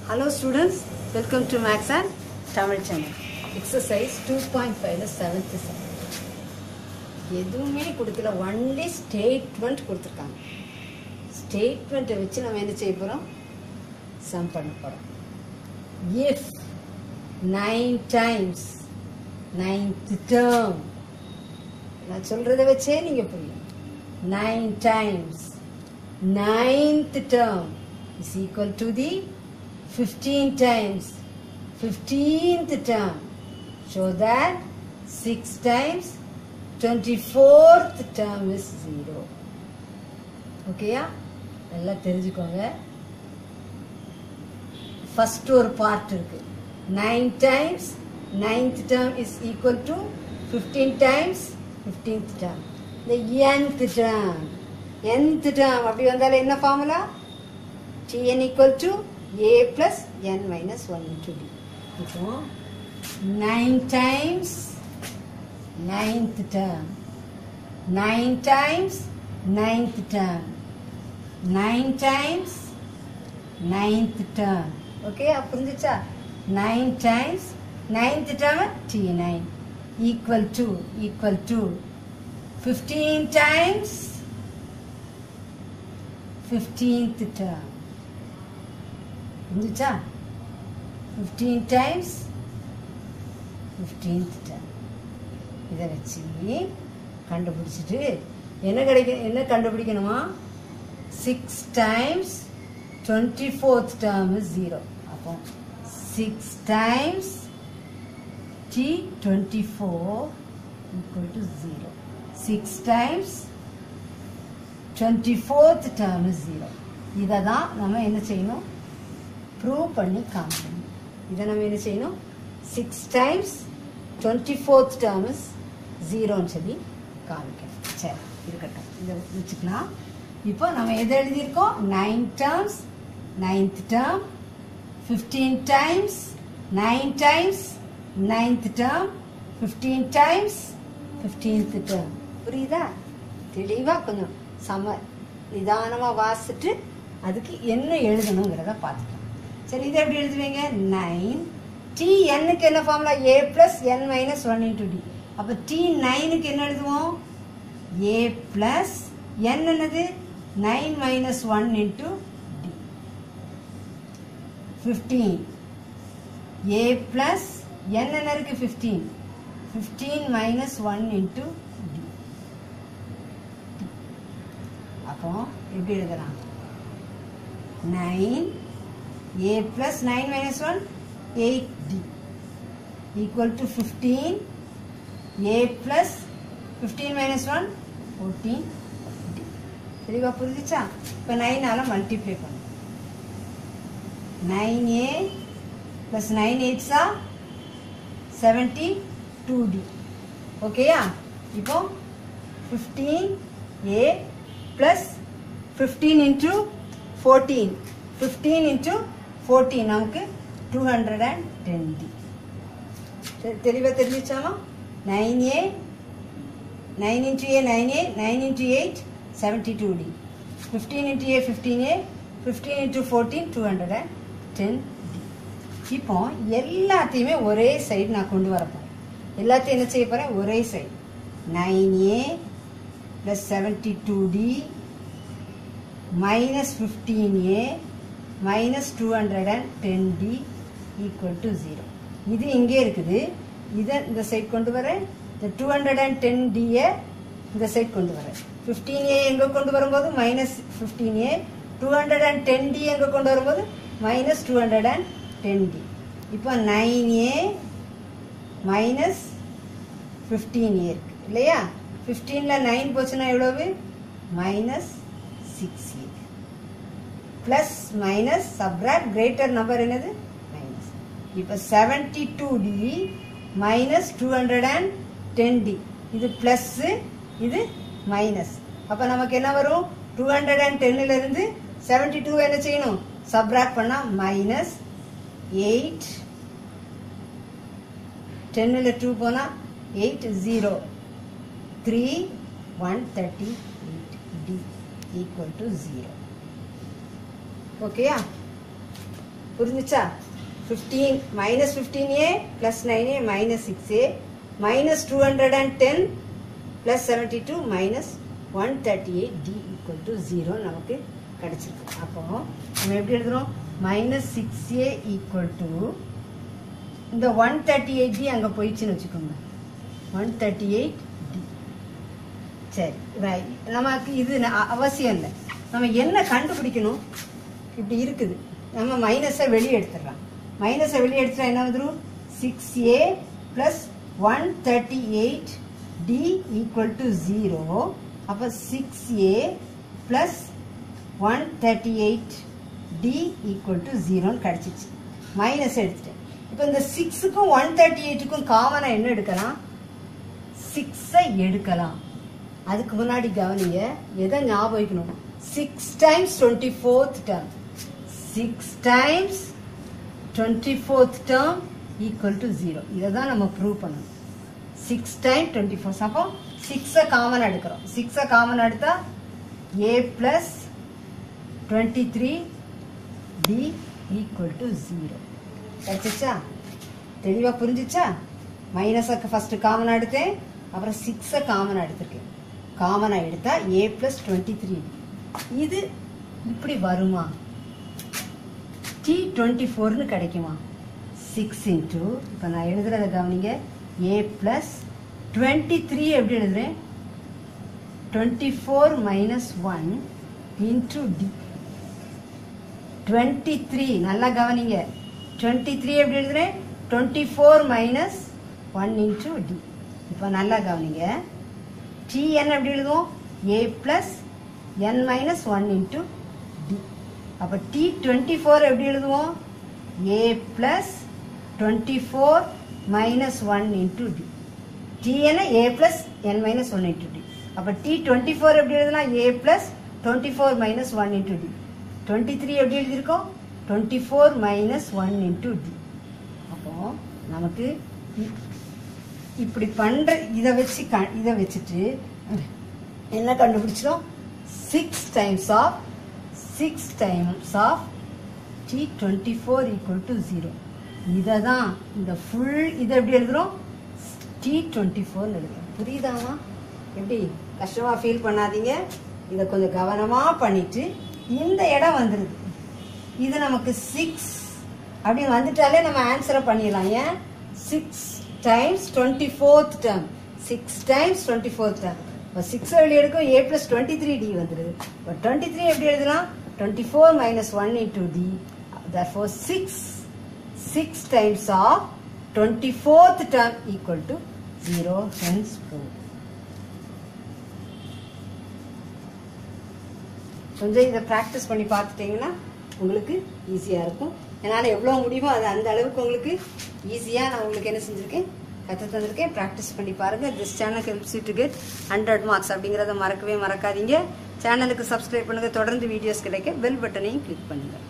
Hello students, welcome to Max and Tamil channel. Exercise 2.5 seventh sum எதுவுமே கொடுக்கல only statement கொடுத்துருக்காங்க ஸ்டேட்மெண்ட்டை வச்சு நம்ம என்ன செய்ய போகிறோம் சம் பண்ண போகிறோம் if nine times ninth term நான் சொல்கிறத வச்சே நீங்கள் புரியும் nine times ninth term is equal to the 15 times 15th term. Show that 6 times 24th term is 0. ஓகேயா நல்லா தெரிஞ்சுக்கோங்க ஃபர்ஸ்ட் ஒரு பார்ட் இருக்கு nine times ninth term is equal to fifteen times fifteenth term இந்த nth டேர்ம் nth டேர்ம் அப்படி வந்தாலும் என்ன formula tn equal to a plus n minus 1 into d இப்போ 9 times ninth term 9 times ninth term 9 times ninth term okay புரிஞ்சுச்சா 9 times ninth term t9 equal to equal to 15 times 15th term புரிஞ்சுச்சா fifteen times fifteenth term இதை வச்சு கண்டுபிடிச்சிட்டு என்ன கிடைக்க என்ன கண்டுபிடிக்கணுமா six times twenty fourth term zero அப்போ six times T twenty four equal to zero six times twenty fourth term zero இதை தான் நம்ம என்ன செய்யணும் ப்ரூவ் பண்ணி காமிக்கணும் இதை நம்ம என்ன செய்யணும் six times twenty fourth terms ஜீரோன்னு சொல்லி காமிக்கணும் சரி இருக்கட்டும் இதை வச்சுக்கலாம் இப்போ நம்ம எதை எழுதியிருக்கோம் nine terms ninth term fifteen times nine times ninth term fifteen times fifteenth term புரியுதா தெளிவாக கொஞ்சம் சம நிதானமாக வாசிட்டு அதுக்கு என்ன எழுதணுங்கிறத பார்த்துக்கலாம் சரி இதை எப்படி எழுதுவீங்க நைன் டி என்னுக்கு என்ன formula A plus N minus one into D அப்போ டி நைனுக்கு என்ன எழுதுவோம் ஏ பிளஸ் என் என்னது nine minus one into D fifteen A plus N என்ன இருக்கு fifteen fifteen minus one into D அப்போ எப்படி எழுதலாம் nine a plus 9 minus 1 8d equal to 15 a plus 15 minus 1 14d தெளிவா புரிஞ்சுச்சா இப்போ நைனால மல்டிப்ளை பண்ணும் நைன் ஏ ப்ளஸ் நைன் எயிட்ஸா செவன்டி டூ டி ஓகேயா இப்போ fifteen A plus fifteen into fourteen fifteen into fourteen நமக்கு two hundred and ten D தெளிவாக தெரிஞ்சிச்சாமா nine A nine into A nine A nine into eight seventy two D fifteen into A fifteen A fifteen into fourteen two hundred and ten D இப்போ எல்லாத்தையுமே ஒரே side நான் கொண்டு வரப்போகிறேன் எல்லாத்தையும் என்ன செய்ய போகிறேன் ஒரே side nine A plus seventy two D minus fifteen A minus two hundred and ten D equal to zero இது இங்கே இருக்குது இதை இந்த சைட் கொண்டு வரேன் இந்த டூ ஹண்ட்ரட் அண்ட் டென் டியை இந்த சைட் கொண்டு வரேன் ஃபிஃப்டீன் ஏ எங்கே கொண்டு வரும்போது minus fifteen A two hundred and ten D எங்கே கொண்டு வரும்போது minus two hundred and ten D இப்போ nine A minus fifteen A இருக்கு இல்லையா ஃபிஃப்டீனில் நைன் போச்சுன்னா எவ்வளவு minus six A plus minus subtract greater number என்னது மைனஸ் இப்போ seventy two D minus two hundred and ten D இது ப்ளஸ்ஸு இது மைனஸ் அப்போ நமக்கு என்ன வரும் டூ ஹண்ட்ரட் அண்ட் டென்னிலிருந்து செவன்டி டூ என்ன செய்யணும் சப்ராக்ட் பண்ணால் மைனஸ் எயிட் டென்னில் டூ போனால் eight zero three one thirty eight D equal to zero ஓகேயா புரிஞ்சுச்சா fifteen minus fifteen A plus nine A minus six A minus two hundred and ten plus seventy two minus one thirty eight D equal to zero நமக்கு கிடச்சிருக்கு அப்போ நம்ம எப்படி எழுதுறோம் minus six A equal to இந்த one thirty eight D அங்கே போயிடுச்சுன்னு வச்சுக்கோங்க ஒன் தேர்ட்டி எயிட் டி சரி right. நமக்கு இது ந- அவசியம் இல்லை நம்ம என்ன கண்டுபிடிக்கணும் இப்படி இருக்குது நம்ம மைனஸை வெளியே எடுத்துடலாம் மைனஸை வெளியே எடுத்துட்டா என்ன வந்துடும் six A plus one thirty eight D equal to zero அப்போ six A plus one thirty eight D equal to ஜீரோன்னு கிடச்சிச்சு மைனஸ் எடுத்துட்டேன் இப்போ இந்த சிக்ஸுக்கும் ஒன் தேர்ட்டி எயிட்டுக்கும் காமனாக என்ன எடுக்கலாம் சிக்ஸை எடுக்கலாம் அதுக்கு முன்னாடி கவனிங்க எதை ஞாபகம் வைக்கணும் six times twenty fourth term six times twenty fourth term equal to zero இதை தான் நம்ம ப்ரூவ் பண்ணணும் சிக்ஸ் டைம் டுவெண்ட்டி ஃபோர் அப்போ சிக்ஸை காமன் எடுக்கிறோம் சிக்ஸை காமன் எடுத்தா A plus twenty three D equal to zero கிடச்சிச்சா தெளிவாக புரிஞ்சிச்சா மைனஸை ஃபஸ்ட்டு காமனாக எடுத்தேன் அப்புறம் சிக்ஸை காமனாக எடுத்திருக்கேன் காமனாக எடுத்தா ஏ ப்ளஸ் டுவெண்ட்டி த்ரீ இது இப்படி வருமா டி டுவெண்ட்டி ஃபோர்னு கிடைக்குமா சிக்ஸ் இன்ட்டு இப்போ நான் எழுதுறத கவனிங்க ஏ ப்ளஸ் டுவெண்ட்டி த்ரீ எப்படி எழுதுறேன் twenty four minus one into D twenty three நல்லா கவனிங்க டுவெண்ட்டி த்ரீ எப்படி எழுதுறேன் twenty four minus one into D இப்போ நல்லா கவனிங்க டி என்ன எப்படி எழுதுவோம் A plus N minus one into D அப்போ டி டுவெண்ட்டி ஃபோர் எப்படி எழுதுவோம் A plus twenty four minus one into D D என்ன A plus N minus one into D அப்போ டி டுவெண்ட்டி ஃபோர் எப்படி எழுதலாம் A plus twenty four minus one into D twenty three எப்படி எழுதியிருக்கோம் twenty four minus one into D அப்போ நமக்கு இ- இப்படி பண்ணுற இதை வச்சு க இதை வச்சுட்டு என்ன கண்டுபிடிச்சிடும் six times of six times of T twenty four equal to zero இதை தான் இந்த ஃபுல் இதை எப்படி எழுதுறோம் டி டுவெண்ட்டி ஃபோர்னு எழுதுறோம் புரியுதாமா எப்படி கஷ்டமாக ஃபீல் பண்ணாதீங்க இதை கொஞ்சம் கவனமாக பண்ணிட்டு இந்த இடம் வந்துடுது இது நமக்கு சிக்ஸ் அப்படின்னு வந்துட்டாலே நம்ம ஆன்சரை பண்ணிடலாம் ஏன் six times twenty fourth term six times twenty fourth term இப்போ சிக்ஸ் வெளியே எடுக்கும் A plus twenty three D வந்துடுது இப்போ டுவெண்ட்டி த்ரீ எப்படி எழுதலாம் twenty four minus one into D therefore six six times of twenty fourth term equal to zero hence proved கொஞ்சம் இதை practice பண்ணி பார்த்துட்டிங்கன்னா உங்களுக்கு ஈஸியாக இருக்கும் என்னால் எவ்வளோ முடியுமோ அது அந்த அளவுக்கு உங்களுக்கு ஈஸியாக நான் உங்களுக்கு என்ன செஞ்சுருக்கேன் கற்று தந்திருக்கேன் ப்ராக்டிஸ் பண்ணி பாருங்கள் this channel helps you to get hundred marks அப்படிங்கிறத மறக்கவே மறக்காதீங்க சேனலுக்கு சப்ஸ்கிரைப் பண்ணுங்கள் தொடர்ந்து வீடியோஸ் கிடைக்க பெல் பட்டனையும் கிளிக் பண்ணுங்கள்